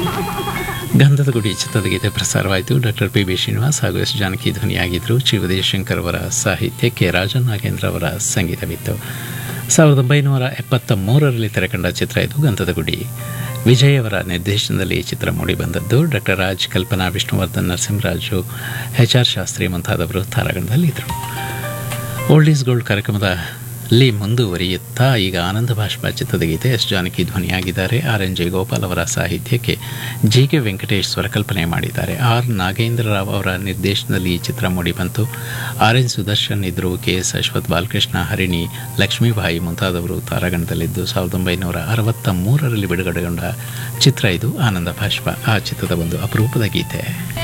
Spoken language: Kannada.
ಗಂಧದ ಗುಡಿ ಚಿತ್ರದ ಗೀತೆ ಪ್ರಸಾರವಾಯಿತು ಡಾಕ್ಟರ್ ಪಿ ಬಿ ಶ್ರೀನಿವಾಸ್ ಹಾಗೂ ಎಸ್ ಜಾನಕಿ ಧ್ವನಿಯಾಗಿದ್ದರು ಜಿ ಉದಯಶಂಕರ್ ಅವರ ಸಾಹಿತ್ಯಕ್ಕೆ ರಾಜನ್ ನಾಗೇಂದ್ರ ಅವರ ಸಂಗೀತವಿತ್ತು ಸಾವಿರದ ಒಂಬೈನೂರ ಎಪ್ಪತ್ತ ಮೂರರಲ್ಲಿ ತೆರೆಕಂಡ ಚಿತ್ರ ಇದು ಗಂಧದ ಗುಡಿ ವಿಜಯ್ ಅವರ ನಿರ್ದೇಶನದಲ್ಲಿ ಈ ಚಿತ್ರ ಮೂಡಿಬಂದದ್ದು ಡಾಕ್ಟರ್ ರಾಜ್ ಕಲ್ಪನಾ ವಿಷ್ಣುವರ್ಧನ್ ನರಸಿಂಹರಾಜು ಎಚ್ ಆರ್ ಶಾಸ್ತ್ರಿ ಮುಂತಾದವರು ತಾರಾಗಣದಲ್ಲಿದ್ದರು ಓಲ್ಡ್ ಈಸ್ ಗೋಲ್ಡ್ ಕಾರ್ಯಕ್ರಮದಲ್ಲಿ ಮುಂದುವರಿಯುತ್ತಾ ಈಗ ಆನಂದ ಭಾಷ್ಪ ಚಿತ್ರದ ಗೀತೆ ಎಸ್ ಜಾನಕಿ ಧ್ವನಿಯಾಗಿದ್ದಾರೆ ಆರ್ ಎನ್ ಜೆ ಗೋಪಾಲ್ ಅವರ ಸಾಹಿತ್ಯಕ್ಕೆ ಜಿ ಕೆ ವೆಂಕಟೇಶ್ ಸ್ವರಕಲ್ಪನೆ ಮಾಡಿದ್ದಾರೆ ಆರ್ ನಾಗೇಂದ್ರ ರಾವ್ ಅವರ ನಿರ್ದೇಶನದಲ್ಲಿ ಈ ಚಿತ್ರ ಮೂಡಿಬಂತು ಆರ್ ಎನ್ ಸುದರ್ಶನ್ ಇದ್ದರು ಕೆ ಎಸ್ ಅಶ್ವಥ್ ಬಾಲಕೃಷ್ಣ ಹರಿಣಿ ಲಕ್ಷ್ಮೀಬಾಯಿ ಮುಂತಾದವರು ತಾರಾಗಣದಲ್ಲಿದ್ದು ಸಾವಿರದ ಒಂಬೈನೂರ ಅರವತ್ತ ಮೂರರಲ್ಲಿ ಬಿಡುಗಡೆಗೊಂಡ ಚಿತ್ರ ಇದು ಆನಂದ ಭಾಷ್ಪ ಆ ಚಿತ್ರದ ಒಂದು ಅಪರೂಪದ ಗೀತೆ